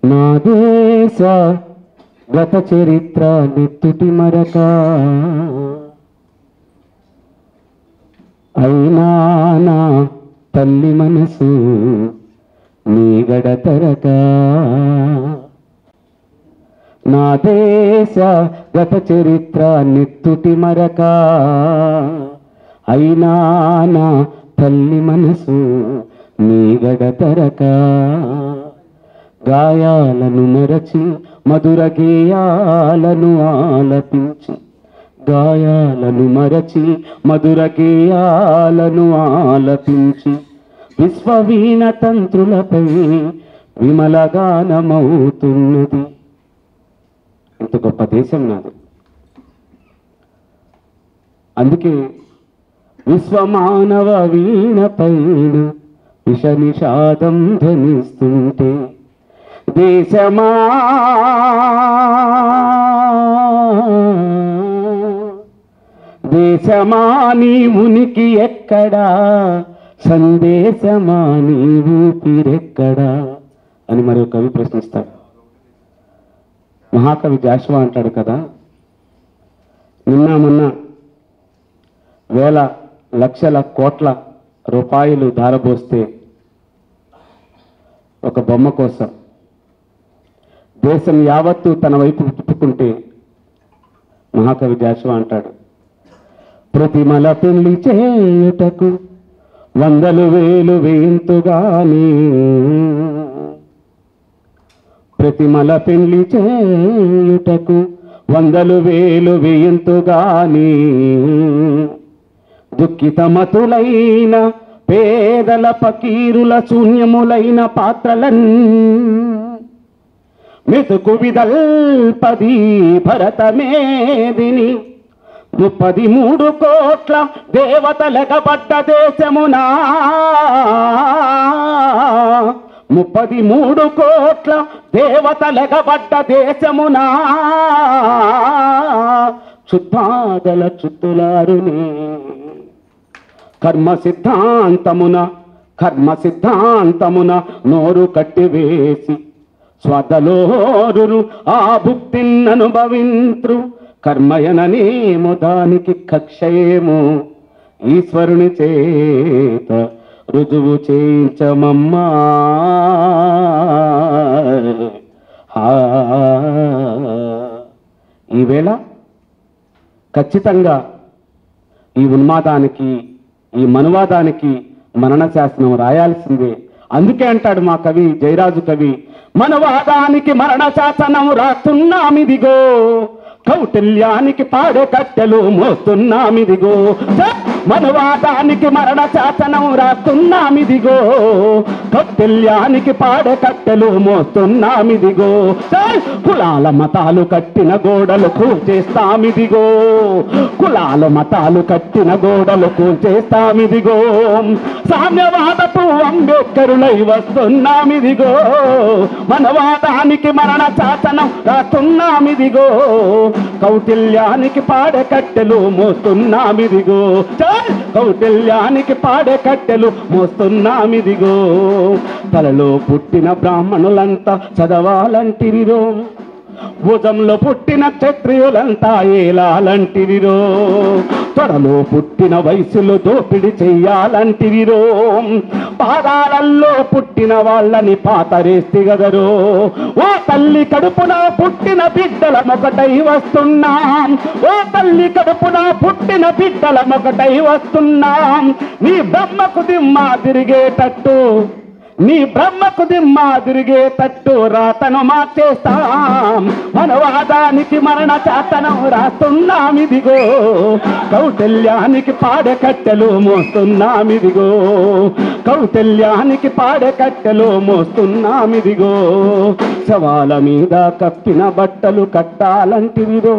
నా దేశ గత చరిత్ర నెత్తుటి మరక అయినా నా తల్లి మనసు నీ గడతరక నా దేశ గత చరిత్ర నెత్తుటి మరక అయినా నా తల్లి మనసు నీ గడతరక గాయాలను మరచి మధుర గేయాలను ఆలపించి గాయాలను మరచి మధుర గేయాలను ఆలపించి విశ్వవీణ తంత్రులపై విమల గానమవుతున్నది ఇంత గొప్ప దేశం నాది అందుకే విశ్వమానవ వీణ పైన విష నిషాదం ధ్వనిస్తుంటే దేశమా దేశమా నీ ఉనికి ఎక్కడా సందేశమా నీ ఊపిరెక్కడా అని మరో కవి ప్రశ్నిస్తాడు మహాకవి జాషువా అంటాడు కదా నిన్న మొన్న వేల లక్షల కోట్ల రూపాయలు ధారపోస్తే ఒక బొమ్మ కోసం దేశం యావత్తు తన వైపు తిప్పుకుంటే మహాకవి జాషువా అంటాడు ప్రతిమల పెళ్లి చేయుటకు వందలు వేలు వేయింతుగాని ప్రతిమల పెళ్లి చేయుటకు వందలు వేలు వేయింతుగాని దుఃఖితమతులైన పేదల పకీరుల శూన్యములైన పాత్రలన్ మెతుకు విదల్పది భరతమేదిని ముప్పది మూడు కోట్ల దేవతలకబడ్డ దేశమునా ముప్పది మూడు కోట్ల దేవతలకబడ్డ దేశమునా చుద్ధాదల చుత్తులారునే కర్మ సిద్ధాంతమున కర్మ సిద్ధాంతమున నోరు కట్టివేసి స్వదలోరు ఆ భుక్తిన్ననుభవింత్రు కర్మయననేమో దానికి కక్షయేమో ఈశ్వరుని చేత రుజువు చేయించమమ్మా ఆ, ఈవేళ ఖచ్చితంగా ఈ ఉన్మాదానికి ఈ మనువాదానికి మరణ శాసనం రాయాల్సిందే అందుకే అంటాడు మా కవి జయరాజు కవి మనవాదానికి మరణ శాసనం రాస్తున్నామిదిగో కౌటిల్యానికి పాడే కట్టెలు మోస్తున్నామిదిగో ఛ! మనవాదానికి మరణ శాసనం రాస్తున్నామిదిగో కౌటిల్యానికి పాడే కట్టెలు మోస్తున్నామిదిగో ఛ! కులాల మతాలు కట్టిన గోడలు కూల్చేస్తామిదిగో కులాల మతాలు కట్టిన గోడలు కూల్చేస్తామిదిగో సామ్యవాదపు అంబేద్కరులై వస్తున్నామిదిగో మనవాదానికి మరణ శాసనం రాస్తున్నామిదిగో కౌటిల్యానికి పాడే కట్టెలు మోస్తున్నామిదిగో చాల్! కౌటిల్యానికి పాడే కట్టెలు మోస్తున్నామిదిగో తలలో పుట్టిన బ్రాహ్మణులంతా చదవాలంటిరిరో భుజంలో పుట్టిన క్షత్రియులంతా ఏలాలంటివిరో త్వరలో పుట్టిన వయసులో దోపిడి చెయ్యాలంటివిరో పాదాలల్లో పుట్టిన వాళ్ళని పాతరేస్తి గదరో ఓ తల్లి కడుపున పుట్టిన బిడ్డల మొకటై వస్తున్నాం ఓ తల్లి కడుపున పుట్టిన బిడ్డల మొకటై వస్తున్నాం నీ బ్రహ్మకు దిమ్మ తిరిగేటట్టు నీ బ్రహ్మకు దిమ్మ తిరిగేటట్టు రాతను మార్చేస్తాం మనవాదానికి మరణ శాసనం రాస్తున్నామిదిగో కౌటల్యానికి పాడే కట్టెలు మోస్తున్నామిదిగో కౌటల్యానికి పాడే కట్టెలు మోస్తున్నామిదిగో శవాల మీద కప్పిన బట్టలు కట్టాలంటివిరో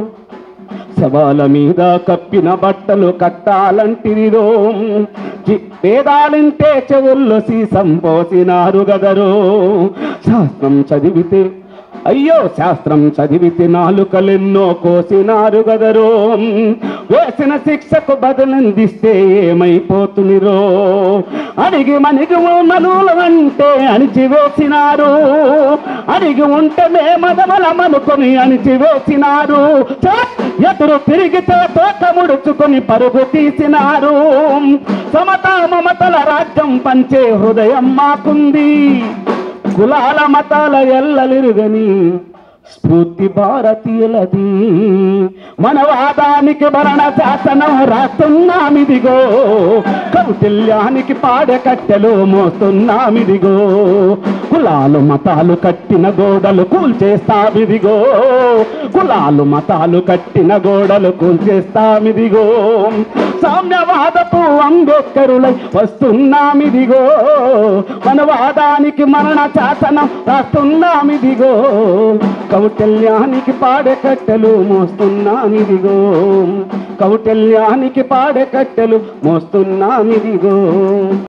శవాల మీద కప్పిన బట్టలు కట్టాలంటిరిరో జి- వేదాలంటే చెవుల్లో సీసం పోసినారు గదరో శాస్త్రం చదివితే అయ్యో శాస్త్రం చదివితే నాలుకలెన్నో కోసినారు గదరో వేసిన శిక్షకు బదులందిస్తే ఏమైపోతునిరో అడిగి మనిగి మనులు అంటే అణిచివేసినారు అడిగి ఉంటే మేమదమలమనుకొని అణిచివేసినారు ఛ! ఎదురు తిరిగితే తోక ముడుచుకొని పరుగు తీసినారు సమతా మమతల రాజ్యం పంచే హృదయం మాకుంది కులాల మతాల ఎల్లలిరుగని స్ఫూర్తి భారతీయులది మన వాదానికి భరణ శాసనం రాస్తున్నామిదిగో కౌటిల్యానికి పాడె కట్టెలు మోస్తున్నామిదిగో కులాలు మతాలు కట్టిన గోడలు కూల్చేస్తామిదిగో కులాలు మతాలు కట్టిన గోడలు కూల్చేస్తామిదిగో సామ్యవాదపు అంబేద్కరులై వస్తున్నామిదిగో మన వాదానికి మరణ శాసనం రాస్తున్నామిదిగో కౌటల్యానికి పాడే కట్టెలు మోస్తున్నామిదిగో కౌటల్యానికి పాడే కట్టెలు మోస్తున్నామిదిగో